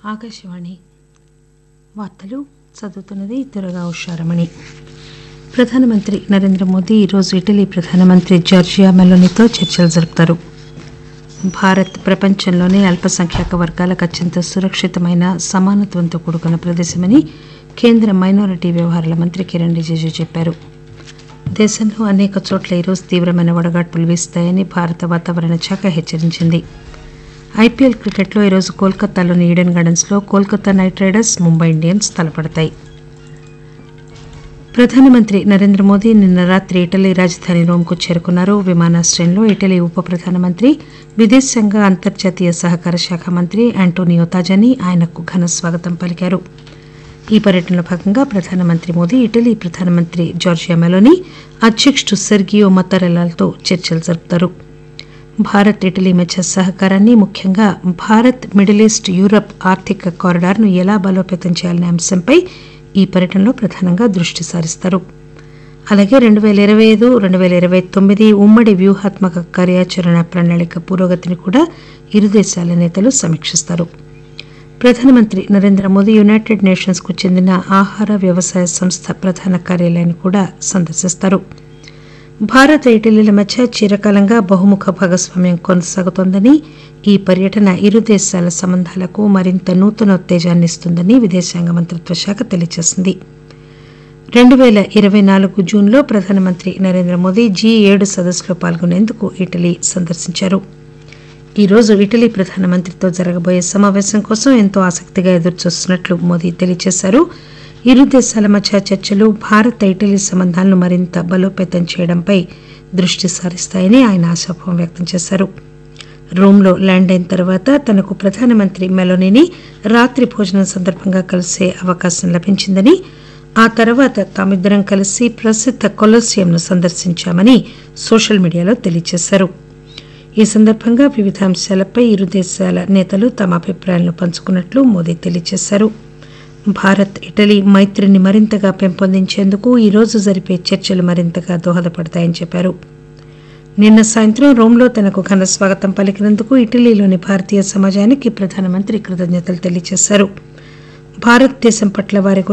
ఆకాశవాణి వార్తలు చదువుతున్నది దురగా ఉషారమణి ప్రధానమంత్రి నరేంద్ర మోదీ ఈరోజు ఇటలీ ప్రధానమంత్రి జార్జియా మెలోనీతో చర్చలు జరుపుతారు భారత్ ప్రపంచంలోనే అల్పసంఖ్యాక వర్గాలకు అత్యంత సురక్షితమైన సమానత్వంతో కూడుకున్న ప్రదేశమని కేంద్ర మైనారిటీ వ్యవహారాల మంత్రి కిరణ్ రిజిజు చెప్పారు దేశంలో అనేక చోట్ల ఈరోజు తీవ్రమైన వడగాడ్పులు వీస్తాయని భారత వాతావరణ శాఖ హెచ్చరించింది ఐపీఎల్ క్రికెట్లో ఈరోజు కోల్కతాలోని ఈడెన్ గార్డెన్స్లో Kolkata Knight Riders Mumbai Indians తలపడతాయి ప్రధానమంత్రి నరేంద్ర మోదీ నిన్న రాత్రి ఇటలీ రాజధాని రోమ్కు చేరుకున్నారు విమానాశ్రయంలో ఇటలీ ఉప ప్రధానమంత్రి విదేశాంగ అంతర్జాతీయ సహకార శాఖ మంత్రి ఆంటోనియో తాజాని ఆయనకు ఘన స్వాగతం పలికారు ఈ పర్యటనలో భాగంగా ప్రధానమంత్రి మోదీ ఇటలీ ప్రధానమంత్రి జార్జియా మెలోని అధ్యక్షుడు సెర్గియో మత్తరెల్లాతో చర్చలు జరుపుతారు భారత్ ఇటలీ మధ్య సహకారాన్ని ముఖ్యంగా భారత్ మిడిల్ ఈస్ట్ యూరప్ ఆర్థిక కారిడార్ను ఎలా బలోపేతం చేయాలనే అంశంపై ఈ పర్యటనలో ప్రధానంగా దృష్టి సారిస్తారు అలాగే రెండు పేల ఇరవై ఐదు రెండు పేల ఇరవై తొమ్మిది ఉమ్మడి వ్యూహాత్మక కార్యాచరణ ప్రణాళిక పురోగతిని కూడా ఇరు దేశాల నేతలు సమీక్షిస్తారు ప్రధానమంత్రి నరేంద్ర మోదీ యునైటెడ్ నేషన్స్ కు చెందిన ఆహార వ్యవసాయ సంస్థ ప్రధాన కార్యాలయాన్ని కూడా సందర్శిస్తారు భారత్ ఇటలీల మధ్య చిరకాలంగా బహుముఖ భాగస్వామ్యం కొనసాగుతోందని ఈ పర్యటన ఇరు దేశాల సంబంధాలకు మరింత నూతనోత్తేజాన్ని ఇస్తుందని విదేశాంగ మంత్రిత్వ శాఖ తెలియజేసింది రెండు పేల ఇరవై నాలుగు జూన్లో ప్రధానమంత్రి నరేంద్ర మోదీ జీ ఏడు సదస్సులో పాల్గొనేందుకు ఇటలీ సందర్శించారు ఈ రోజు ఇటలీ ప్రధానమంత్రితో జరగబోయే సమావేశం కోసం ఎంతో ఆసక్తిగా ఎదురుచూస్తున్నట్లు మోదీ తెలియజేశారు ఇరు దేశాల మధ్య చర్చలు భారత్ ఇటలీ సంబంధాలను మరింత బలోపేతం చేయడంపై దృష్టి సారిస్తాయని ఆయన ఆశాభావం వ్యక్తం చేశారు రోమ్లో ల్యాండ్ అయిన తర్వాత తనకు ప్రధానమంత్రి మెలోనీని రాత్రి భోజనం సందర్భంగా కలిసే అవకాశం లభించిందని ఆ తర్వాత తామిద్దరం కలిసి ప్రసిద్ధ కొలోసియంను సందర్శించామని సోషల్ మీడియాలో తెలియజేశారు ఈ సందర్భంగా వివిధ అంశాలపై ఇరు దేశాల నేతలు తమ అభిప్రాయాలను పంచుకున్నట్లు మోదీ తెలియజేశారు భారత్ ఇటలీ మైత్రిని మరింతగా పెంపొందించేందుకు ఈ రోజు జరిపే చర్చలు మరింతగా దోహదపడతాయని చెప్పారు నిన్న సాయంత్రం రోమ్లో తనకు ఘన స్వాగతం పలికినందుకు ఇటలీలోని భారతీయ సమాజానికి ప్రధానమంత్రి కృతజ్ఞతలు తెలియజేశారు భారతదేశం పట్ల వారికి